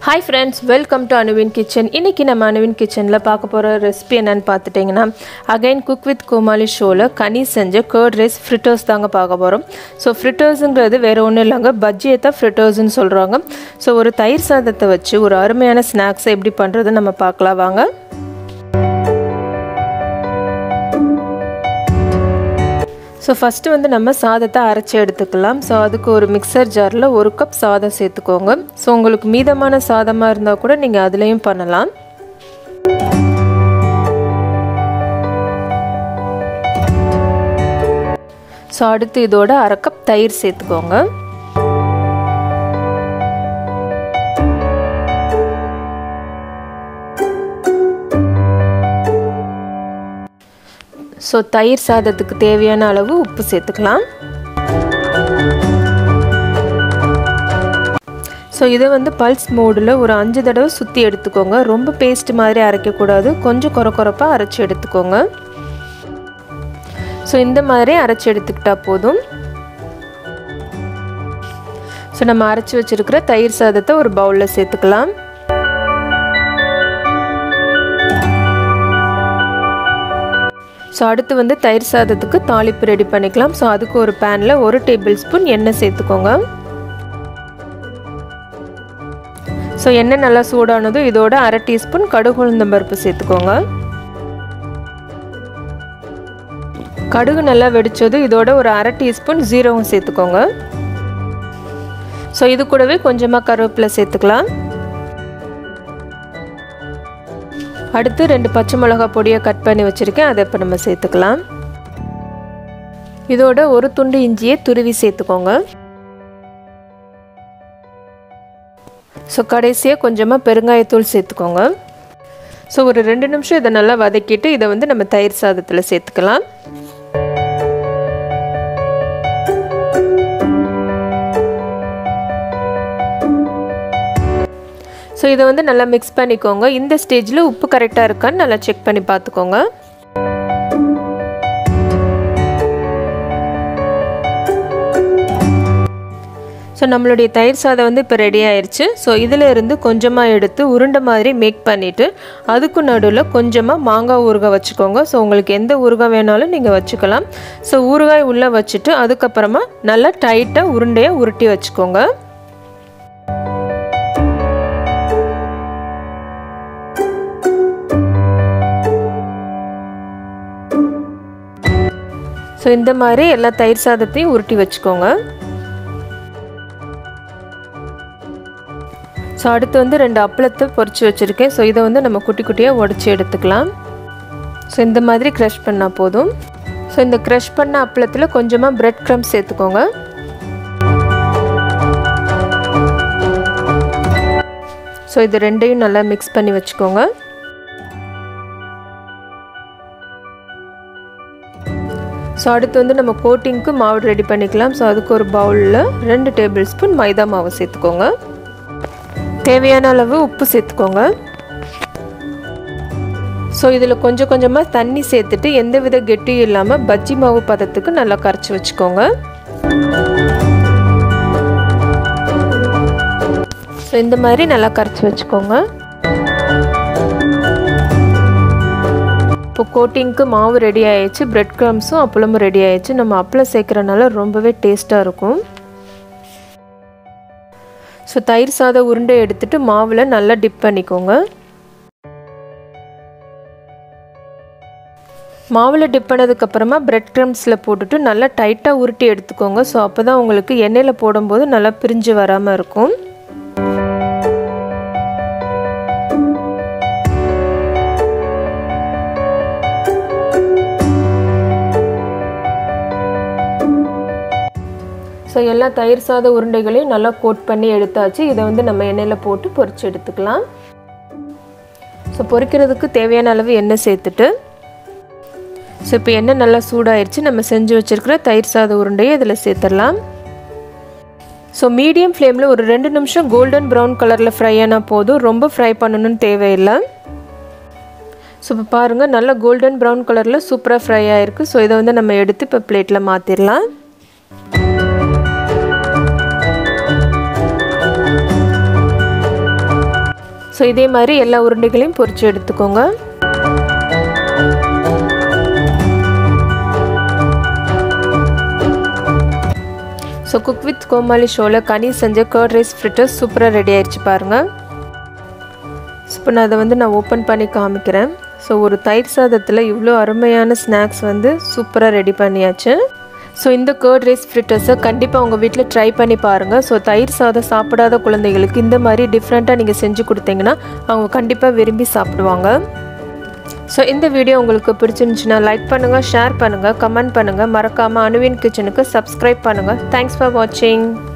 hi friends welcome to அனுவின் kitchen இன்றைக்கி நம்ம அனுவின் கிச்சனில் பார்க்க போகிற ரெசிபி என்னன்னு பார்த்துட்டிங்கன்னா அகைன் குக் வித் கோமாளி ஷோவில் கனி செஞ்ச கர்ட் ரைஸ் ஃப்ரிட்டர்ஸ் தாங்க பார்க்க போகிறோம் ஸோ ஃப்ரிட்டர்ஸுங்கிறது வேறு ஒன்றும் இல்லைங்க பஜ்ஜியை தான் ஃப்ரிட்டர்ஸ்னு சொல்கிறாங்க ஸோ ஒரு தயிர் சாதத்தை வச்சு ஒரு அருமையான ஸ்நாக்ஸை எப்படி பண்ணுறது நம்ம பார்க்கலாம் வாங்க ஸோ ஃபஸ்ட்டு வந்து நம்ம சாதத்தை அரைச்சி எடுத்துக்கலாம் ஸோ அதுக்கு ஒரு மிக்சர் ஜாரில் ஒரு கப் சாதம் சேர்த்துக்கோங்க ஸோ உங்களுக்கு மீதமான சாதமாக இருந்தால் கூட நீங்கள் அதுலேயும் பண்ணலாம் ஸோ அடுத்து இதோட அரை கப் தயிர் சேர்த்துக்கோங்க ஸோ தயிர் சாதத்துக்கு தேவையான அளவு உப்பு சேர்த்துக்கலாம் ஸோ இதை வந்து பல்ஸ் மோடில் ஒரு அஞ்சு தடவை சுற்றி எடுத்துக்கோங்க ரொம்ப பேஸ்ட் மாதிரி அரைக்கக்கூடாது கொஞ்சம் குறை குறைப்பாக அரைச்சி எடுத்துக்கோங்க ஸோ இந்த மாதிரி அரைச்சி எடுத்துக்கிட்டால் போதும் ஸோ நம்ம அரைச்சி வச்சுருக்கிற தயிர் சாதத்தை ஒரு பவுலில் சேர்த்துக்கலாம் ஸோ அடுத்து வந்து தயிர் சாதத்துக்கு தாளிப்பு ரெடி பண்ணிக்கலாம் ஸோ அதுக்கு ஒரு பேனில் ஒரு டேபிள் ஸ்பூன் எண்ணெய் சேர்த்துக்கோங்க ஸோ எண்ணெய் நல்லா சூடானதும் இதோட அரை டீஸ்பூன் கடுகு உளுந்தம் பருப்பு சேர்த்துக்கோங்க கடுகு நல்லா வெடித்ததும் இதோட ஒரு அரை டீஸ்பூன் ஜீரகம் சேர்த்துக்கோங்க ஸோ இது கூடவே கொஞ்சமாக கருவேப்பிலை சேர்த்துக்கலாம் அடுத்து ரெண்டு பச்சை மிளகா பொடியை கட் பண்ணி வச்சுருக்கேன் அதை இப்போ நம்ம சேர்த்துக்கலாம் இதோட ஒரு துண்டு இஞ்சியை துருவி சேர்த்துக்கோங்க ஸோ கடைசியாக கொஞ்சமாக பெருங்காயத்தூள் சேர்த்துக்கோங்க ஸோ ஒரு ரெண்டு நிமிஷம் இதை நல்லா வதக்கிட்டு இதை வந்து நம்ம தயிர் சாதத்தில் சேர்த்துக்கலாம் ஸோ இதை வந்து நல்லா மிக்ஸ் பண்ணிக்கோங்க இந்த ஸ்டேஜில் உப்பு கரெக்டாக இருக்கான்னு நல்லா செக் பண்ணி பார்த்துக்கோங்க ஸோ நம்மளுடைய தயிர் சாதம் வந்து இப்போ ரெடி ஆயிடுச்சு ஸோ இதில் இருந்து கொஞ்சமாக எடுத்து உருண்டை மாதிரி மேக் பண்ணிவிட்டு அதுக்கு நடுவில் கொஞ்சமாக மாங்காய் ஊறுகாய் வச்சுக்கோங்க ஸோ உங்களுக்கு எந்த ஊறுகாய் வேணாலும் நீங்கள் வச்சுக்கலாம் ஸோ ஊறுகாய் உள்ளே வச்சுட்டு அதுக்கப்புறமா நல்லா டைட்டாக உருண்டையை உருட்டி வச்சுக்கோங்க ஸோ இந்த மாதிரி எல்லா தயிர் சாதத்தையும் உருட்டி வச்சுக்கோங்க ஸோ அடுத்து வந்து ரெண்டு அப்பளத்தை பொறிச்சு வச்சுருக்கேன் ஸோ இதை வந்து நம்ம குட்டி குட்டியாக உடச்சி எடுத்துக்கலாம் ஸோ இந்த மாதிரி க்ரஷ் பண்ணால் போதும் ஸோ இந்த க்ரஷ் பண்ண அப்பளத்தில் கொஞ்சமாக ப்ரெட் க்ரம்ஸ் சேர்த்துக்கோங்க ஸோ இது ரெண்டையும் நல்லா மிக்ஸ் பண்ணி வச்சுக்கோங்க ஸோ அடுத்து வந்து நம்ம கோட்டிங்க்கு மாவு ரெடி பண்ணிக்கலாம் ஸோ அதுக்கு ஒரு பவுலில் ரெண்டு டேபிள் ஸ்பூன் மைதா மாவு சேர்த்துக்கோங்க தேவையான அளவு உப்பு சேர்த்துக்கோங்க ஸோ இதில் கொஞ்சம் கொஞ்சமாக தண்ணி சேர்த்துட்டு எந்த வித கெட்டியும் இல்லாமல் பஜ்ஜி மாவு பதத்துக்கு நல்லா கரைச்சி வச்சுக்கோங்க ஸோ இந்த மாதிரி நல்லா கரைச்சி வச்சுக்கோங்க இப்போ கோட்டிங்க்கு மாவு ரெடி ஆயிடுச்சு ப்ரெட் க்ரம்ஸும் அப்பளமும் ரெடி ஆயிடுச்சு நம்ம அப்பளம் சேர்க்குறனால ரொம்பவே டேஸ்ட்டாக இருக்கும் ஸோ தயிர் சாத உருண்டை எடுத்துகிட்டு மாவில் நல்லா டிப் பண்ணிக்கோங்க மாவில் டிப் பண்ணதுக்கப்புறமா ப்ரெட் க்ரம்ஸில் போட்டுட்டு நல்லா டைட்டாக உருட்டி எடுத்துக்கோங்க ஸோ அப்போ தான் உங்களுக்கு எண்ணெயில் போடும்போது நல்லா பிரிஞ்சு வராமல் இருக்கும் ஸோ எல்லா தயிர் சாத உருண்டைகளையும் நல்லா கோட் பண்ணி எடுத்தாச்சு இதை வந்து நம்ம எண்ணெயில் போட்டு பொரிச்சு எடுத்துக்கலாம் ஸோ பொரிக்கிறதுக்கு தேவையான அளவு எண்ணெய் சேர்த்துட்டு ஸோ இப்போ எண்ணெய் நல்லா சூடாயிருச்சு நம்ம செஞ்சு வச்சுருக்கிற தயிர் சாத உருண்டையை இதில் சேர்த்துடலாம் ஸோ மீடியம் ஃப்ளேமில் ஒரு ரெண்டு நிமிஷம் கோல்டன் ப்ரௌன் கலரில் ஃப்ரை ஆனால் போதும் ரொம்ப ஃப்ரை பண்ணணும்னு தேவையில்லை ஸோ இப்போ பாருங்கள் நல்லா கோல்டன் ப்ரௌன் கலரில் சூப்பராக ஃப்ரை ஆகிருக்கு ஸோ இதை வந்து நம்ம எடுத்து இப்போ பிளேட்டில் மாற்றிடலாம் ஸோ இதே மாதிரி எல்லா உருண்டைகளையும் பொரித்து எடுத்துக்கோங்க ஸோ குக் வித் கோமாளி ஷோவில் கனி செஞ்ச கர்ட் ரைஸ் ஃப்ரிட்டர்ஸ் சூப்பராக ரெடி ஆயிடுச்சு பாருங்கள் ஸோ இப்போ நான் அதை வந்து நான் ஓப்பன் பண்ணி காமிக்கிறேன் ஸோ ஒரு தயிர் சாதத்தில் இவ்வளோ அருமையான ஸ்நாக்ஸ் வந்து சூப்பராக ரெடி பண்ணியாச்சு ஸோ இந்த கர்ட் ரைஸ் ஃப்ரிட்டர்ஸை கண்டிப்பாக உங்கள் வீட்டில் ட்ரை பண்ணி பாருங்கள் ஸோ தயிர் சாதம் சாப்பிடாத குழந்தைகளுக்கு இந்த மாதிரி டிஃப்ரெண்ட்டாக நீங்கள் செஞ்சு கொடுத்தீங்கன்னா அவங்க கண்டிப்பாக விரும்பி சாப்பிடுவாங்க ஸோ இந்த வீடியோ உங்களுக்கு பிடிச்சிருந்துச்சுன்னா லைக் பண்ணுங்கள் ஷேர் பண்ணுங்கள் கமெண்ட் பண்ணுங்கள் மறக்காமல் அணுவின் கிச்சனுக்கு சப்ஸ்கிரைப் பண்ணுங்கள் தேங்க்ஸ் ஃபார் வாட்சிங்